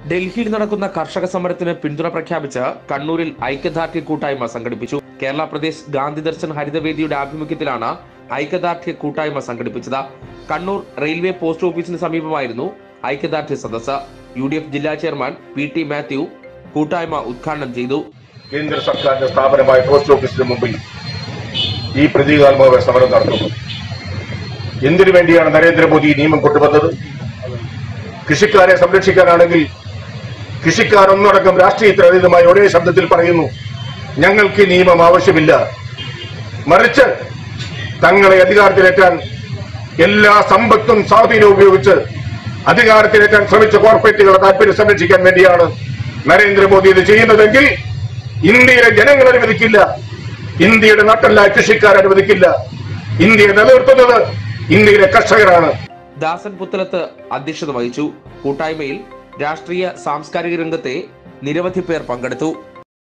ഡൽഹിയിൽ നടക്കുന്ന കർഷക സമരത്തിന് പിന്തുണ പ്രഖ്യാപിച്ച് കണ്ണൂരിൽ ഐക്യദാർഢ്യ കൂട്ടായ്മ സംഘടിപ്പിച്ചു കേരള പ്രദേശ് ഗാന്ധി ദർശൻ ഹരിതവേദിയുടെ ആഭിമുഖ്യത്തിലാണ് ഐക്യദാർഢ്യ കൂട്ടായ്മ സംഘടിപ്പിച്ചത് കണ്ണൂർ റെയിൽവേ പോസ്റ്റ് ഓഫീസിന് സമീപമായിരുന്നു ഐക്യദാർഢ്യ സദസ്സ് യു ഡി എഫ് ജില്ലാ ചെയർമാൻ പി ടി മാത്യു കൂട്ടായ്മ ഉദ്ഘാടനം ചെയ്തു കേന്ദ്ര സർക്കാരിന്റെ സ്ഥാപനമായ പോസ്റ്റ് ഓഫീസിന് മുമ്പിൽ ഈ പ്രതീകാത്മക സമരം നടത്തുന്നു എന്തിനു വേണ്ടിയാണ് നരേന്ദ്രമോദി ഈ നിയമം കൊണ്ടുവന്നത് കൃഷിക്കാരെ സംരക്ഷിക്കാനാണെങ്കിൽ കൃഷിക്കാർ ഒന്നടങ്കം രാഷ്ട്രീയത്തിന് അതീതമായി ഒരേ ശബ്ദത്തിൽ പറയുന്നു ഞങ്ങൾക്ക് ഈ നിയമം ആവശ്യമില്ല മറിച്ച് തങ്ങളെ അധികാരത്തിലേറ്റാൻ എല്ലാ സമ്പത്തും സ്വാധീനവും ഉപയോഗിച്ച് അധികാരത്തിലേറ്റാൻ ശ്രമിച്ച കോർപ്പറേറ്റുകളുടെ താല്പര്യം സംരക്ഷിക്കാൻ വേണ്ടിയാണ് നരേന്ദ്രമോദി ഇത് ചെയ്യുന്നതെങ്കിൽ ഇന്ത്യയിലെ ജനങ്ങൾ അനുവദിക്കില്ല ഇന്ത്യയുടെ നട്ടല്ല കൃഷിക്കാർ അനുവദിക്കില്ല ഇന്ത്യയെ നിലനിർത്തുന്നത് ഇന്ത്യയിലെ കർഷകരാണ് ദാസൻ പുത്തലത്ത് അധ്യക്ഷത വഹിച്ചു കൂട്ടായ്മയിൽ രാഷ്ട്രീയ സാംസ്കാരിക രംഗത്തെ നിരവധി പേർ പങ്കെടുത്തു